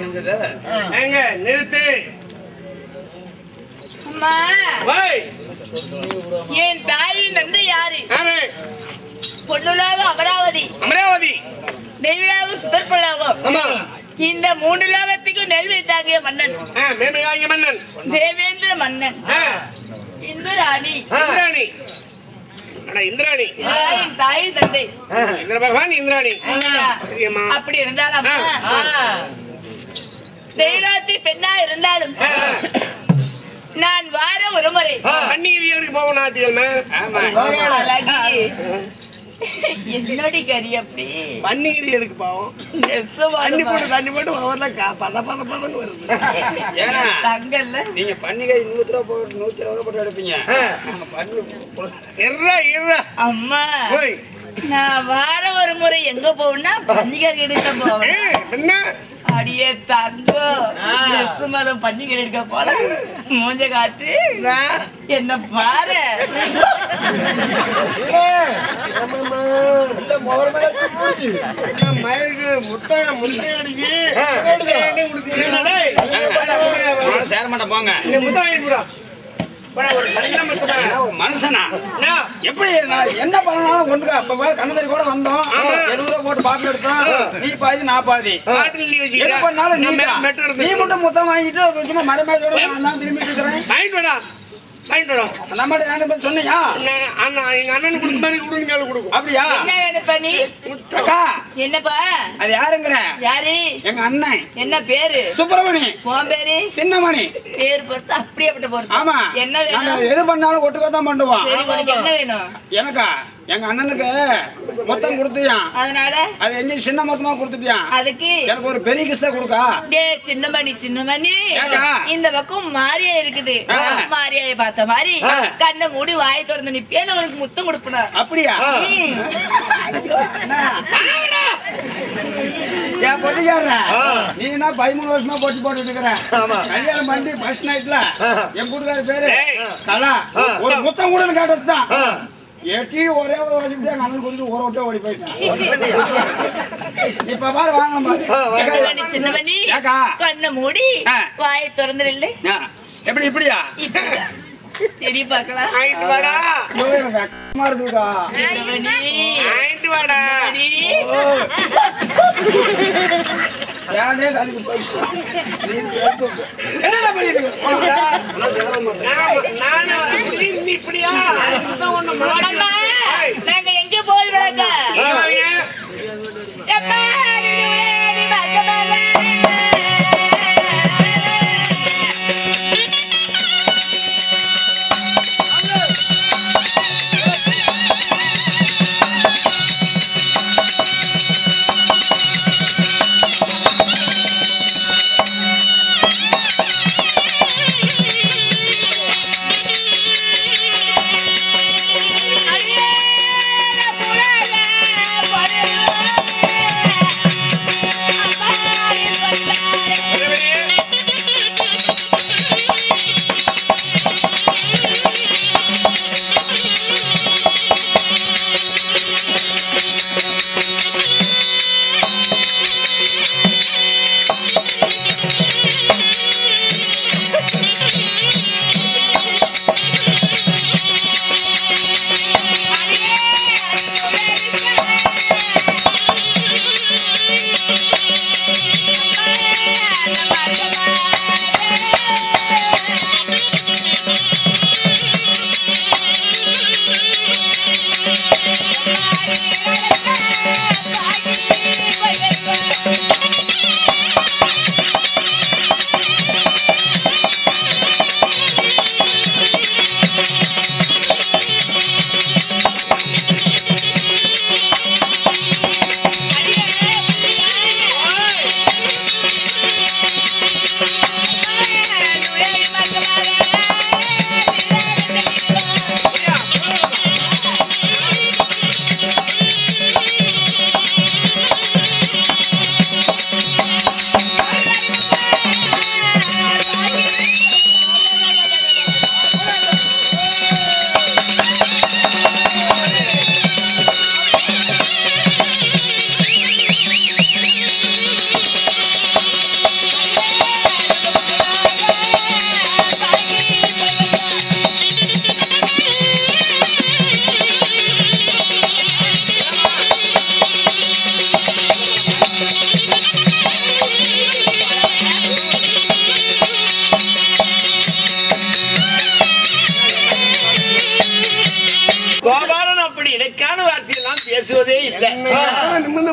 இருந்தது எங்க நிறுத்து அம்மா வை என் தாயின் தந்தை யாரு யாரு பொண்ணுலாக அமராவதி அமராவதி நெய்விழாவும் சுதர்பலாகும் ஆமா இந்த மூன்று லோகத்துக்கும் நெல் வைத்தாகிய மன்னன் ஆ, மேன்மையாகிய மன்னன் தேவேந்திர மன்னன் ஆ, இந்த ராணி இந்திராணி அட இந்திராணி இதுதான் என் தாயின் தந்தை இந்திர பகவான் இந்திராணி ஐயா, சரியம்மா அப்படி இருந்தாலும் ஆ. தெய்வாத்தி பெண்ணா இருந்தாலும் ஆ, நான் வார ஒரு முறை பன்னிகிரிகளுக்கு போவோம் நாட்டியல்மே அழகி என்னடி கறி அப்படி பன்னிகிரி எதுக்கு பாவம் நெசமா தண்ணி போட்டு தண்ணி போட்டு ஒவ்வொருல பத பத பதன்னு வருது ஏன்னா தங்கல்ல நீங்க பன்னிகை நூத்தி ரூபா போட்டு நூத்தி இருபது ரூபா போட்டு எடுப்பீங்க நாங்க பண்ணி எர்ரா எர்ரா அம்மா ஓய் நான் வார ஒரு முறை எங்க போவேன்னா பன்னிகை எடுக்க ஏ, போவேன் என்ன அடியே தங்கம் நெசு மரம் பன்னிகை எடுக்க போல மூஞ்ச காட்டு என்ன பாரு மயிலுக்கு முட்டை முட்டை அடிச்சு நான் சேர மாட்டேன் போங்க ஒரு கல்யாணம் மட்டும்தான். நான் ஒரு மனுஷனா என்ன? எப்படி நான் என்ன பண்ணாலும் ஒண்ணுங்க அப்ப பாரு கண்ணதறி கூட வந்தோம் எழுபது ரூபா போட்டு பாட்டில் எடுத்தோம் நீ பாதி நான் பாதி பாட்டில் நீ எது வச்சுக்கிற. பண்ணாலும் நீ நான் மெ- தான். மெட்டர் எடுத்து- நீ மட்டும் மொத்தம் வாங்கிட்டு சும்மா மரமேஜோட நான் தான் திரும்பி இருக்கிறேன் வாங்கிட்டு வாடா. வாங்கிட்டு வாடா. நம்மகிட்ட ரெண்டு பேரும் சொன்னியா நான் அண்ணா, எங்க அண்ணனுக்கு கொடுத்த மாதிரி கொடுங்க, கேளு கொடுக்கும். அப்படியா என்ன வேணுப்பா நீ அக்கா என்னப்பா அது யாருங்கிற யாரு எங்க அண்ணன் என்ன பேரு சுப்பிரமணி உன் பேரு சின்னமணி பேர் பொறுத்து அப்படியே அப்படி பொறுத்து ஆமா என்ன நாங்க வேணும் எது பண்ணாலும் ஒட்டுக்கா தான் பண்ணுவோம் சரி உனக்கு என்ன வேணும் எனக்கா எங்க அண்ணனுக்கு மொத்தம் கொடுத்தியான் அதனால அது எங்க சின்ன மொத்தமா கொடுத்துட்டியான் அதுக்கு எனக்கு ஒரு பெரிய கிஸ்ட கொடுக்கா டே சின்னமணி சின்னமணி ஏக்கா? இந்த பக்கம் மாரியா இருக்குது ஆ. மாரியாய பார்த்த மாதிரி ஆ. கண்ணை மூடி வாய் திறந்து நிப்பேன்னு உனக்கு முத்தம் கொடுப்பனா அப்படியா என் பொட்டிக்காரர நீ என்ன பதிமூணு வருஷமா போட்டி போட்டுட்டு இருக்கிற கல்யாணம் பண்ணி ஃபர்ஸ்ட் நைட்ல என் கூட்டுக்கார பேரு ஏய். தலா ஒரு முத்தம் கூட கேட்டதுதான் எட்டி ஒரே ஒரு வச்சுட்டு எங்க அண்ணன் கொடுத்து ஊற விட்டு ஓடி போயிட்டான் இப்ப பாரு வாங்க சின்னமணி சின்னமணி ஏக்கா கண்ணை மூடி ஆ. வாய் திறந்துரு இல்லை ஆ, எப்படி இப்படியா இப்படியா? சரி பார்க்கலாம் வாங்கிட்டு வாடா. ஐயோ, எனக்கு வெக்கமா இருக்குக்கா சின்னமணி வாங்கிட்டு வாடா. சின்னமணி. ஏன்டே அதுக்கு போயிட்டு என்னடா பண்ணிட்டு இருக்க? நான் நானும் இப்படி, நீ இப்படியா? இதுதான் ஒண்ணு மாறி அம்மா, ஏய், நாங்க எங்க போய் விளக்க இங்க வாங்க. எப்பா, நீ நீ வாங்க, வாங்க. அடியே, புலக, பொருள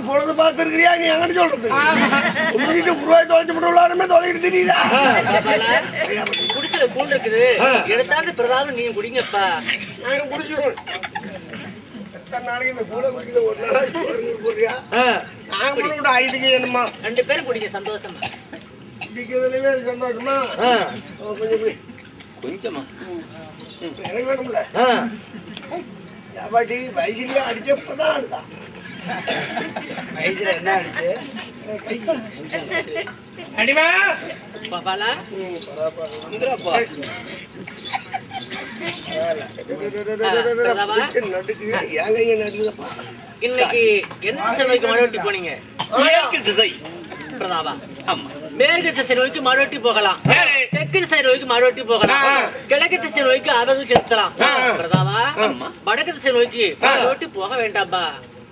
பொழுது பார்த்துருக்கிறியா நீ எங்கிட்ட சொல்றது உங்ககிட்ட ரூபாய் தொலைச்சு போட்டு எல்லாருமே தொலைக்கிட்டு தெரியுதா குடிச்சல கூழ் இருக்குது எடுத்தாந்து பிரதாபம் நீங்க குடிங்கப்பா நான் குடிச்சிடுவேன் எத்தனை நாளைக்கு இந்த கூட குடிக்கிறது ஒரு நாளைக்கு சோறு போடுறியா நான் கூட விட்டு ஐதுக்கு என்னமா ரெண்டு பேரும் குடிங்க சந்தோஷமா குடிக்கிறதுலயே இருக்கு சந்தோஷமா ஓ, கொஞ்சம் குடி. கொஞ்சமா எனக்கு வேணும்ல ஏப்பாட்டி வயசுலயே அடிச்சப்பதான் அழுதா வயசுல என்ன ஆச்சு அடிமா பாப்பாலா நடுக்கு ஏங்க இங்க நடுக்குதப்பா இன்னைக்கு எந்த திசை நோக்கி மறுவட்டி போனீங்க மேற்கு திசை பிரதாபா ஆமா மேற்கு திசை நோக்கி மறுவட்டி போகலாம் தெற்கு திசை நோக்கி மறுவட்டி போகலாம் கிழக்கு திசை நோக்கி ஆபத்து செலுத்தலாம் பிரதாபா வடக்கு திசை நோக்கி மறுவட்டி போக வேண்டாம்பா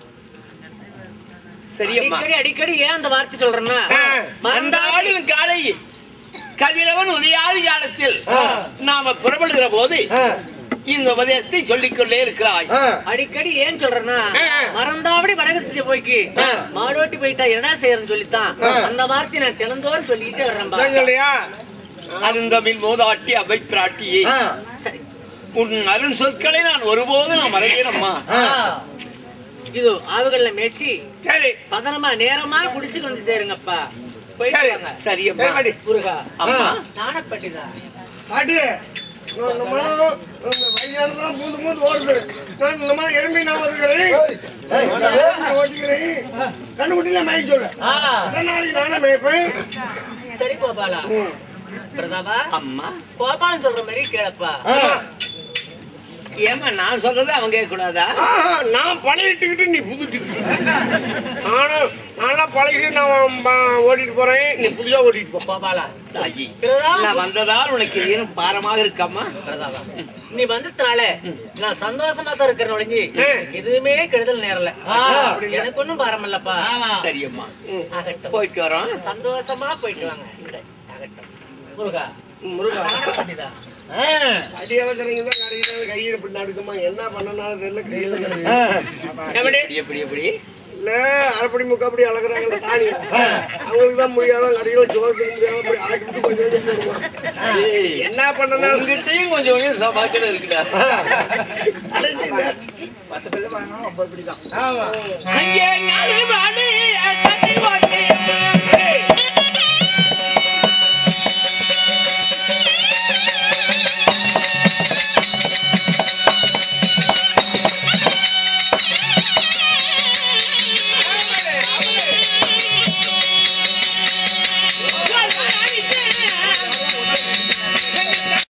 சரியம்மா அடிக்கடி அடிக்கடி ஏன் அந்த வார்த்தை சொல்றேன்னா அந்த மறந்தாடி ஆளின் காலை கதிரவன் உதயாதி காலத்தில் நாம புறப்படுகிற போது இந்த உபதேசத்தை சொல்லிக்கொண்டே இருக்கிறாய் அடிக்கடி ஏன் சொல்றேன்னா மறந்தாபடி வடக்கு திசை போய்க்கு மாடோட்டி போயிட்டா என்ன செய்யறேன்னு சொல்லித்தான் அந்த வார்த்தையை நான் தினந்தோறும் சொல்லிக்கிட்டே வர்றேன்பா இல்லையா அருந்தமிழ் மோதாட்டி அவை பிராட்டியே சரி உன் அருண் சொற்களை நான் ஒருபோதும் நான் மறக்கிறேம்மா இது ஆவுகள்ல மேய்ச்சி சரி பதனமா நேரமா குடிச்சு வந்து சேருங்கப்பா போயிட்டு சரி. வாங்க சரியம்மா சரி. முருகா அம்மா நாணப்பட்டிதான் பாட்டி நான் இந்த மாதிரி இந்த வயசானதெல்லாம் மூந்து மூந்து ஓடுது நான் இந்த மாதிரி எலும்பி நான் வருகிறேன் ஓட்டிக்கிறேன் கண்ணுக்குட்டில மேய்க்க சொல்ல எத்தனை நாளைக்கு நானே மேய்ப்பேன் சரி கோபாலா பிரதாபா அம்மா கோபாலன் சொல்ற மாதிரி கேளப்பா ஏமா நான் சொல்றது அவங்க கேட்க கூடாதா ஆஹா, நான் பழகிட்டுக்கிட்டு நீ புதுச்சுக்கிட்டு நானும் நான்லாம் பழகிட்டு நான் ப- ஓட்டிட்டு போறேன் நீ புதுசா ஓட்டிட்டு போ கோபாலா தாயி பிரதாபா நான் வந்ததால் உனக்கு ஏதும் பாரமாக இருக்கம்மா பிரதாபா நீ வந்ததுனால நான் சந்தோஷமா தான் இருக்கிறேன் ஒழிஞ்சு எதுவுமே கெடுதல் நேரல எனக்கு ஒண்ணும் பாரம் இல்லப்பா சரியம்மா ஆகட்டும் போயிட்டு வரோம் சந்தோஷமா போயிட்டு வாங்க சரி, ஆகட்டும் முருகா முருகா நாணப்பட்டிதான் அடி இழக்கிறீங்க தான் கடையில் கையில் இப்படி நடுக்குமா என்ன பண்ணனாலும் தெரியல கையில் எப்படி எப்படி எப்படி இல்ல அரைப்படி முக்காப்படி அளக்குறாங்கல்ல தானி அவங்களுக்கு தான் முடியாதான் கடையில் சோறதுக்கு முடியாம அப்படி அரைக்கிட்டு கொஞ்சம் கொஞ்சம் போடுவான். ஏய், என்ன பண்ணனாலும் உங்ககிட்டயும் கொஞ்சம் கொஞ்சம் சமாச்சாரம் இருக்குடா கடைசி நேரத்துல பத்து பிள்ளை வாங்கினாலும் ஒன்பது பிடி தான் ஆமா அங்கே ஞானி வாணி, அங்கே வாணி.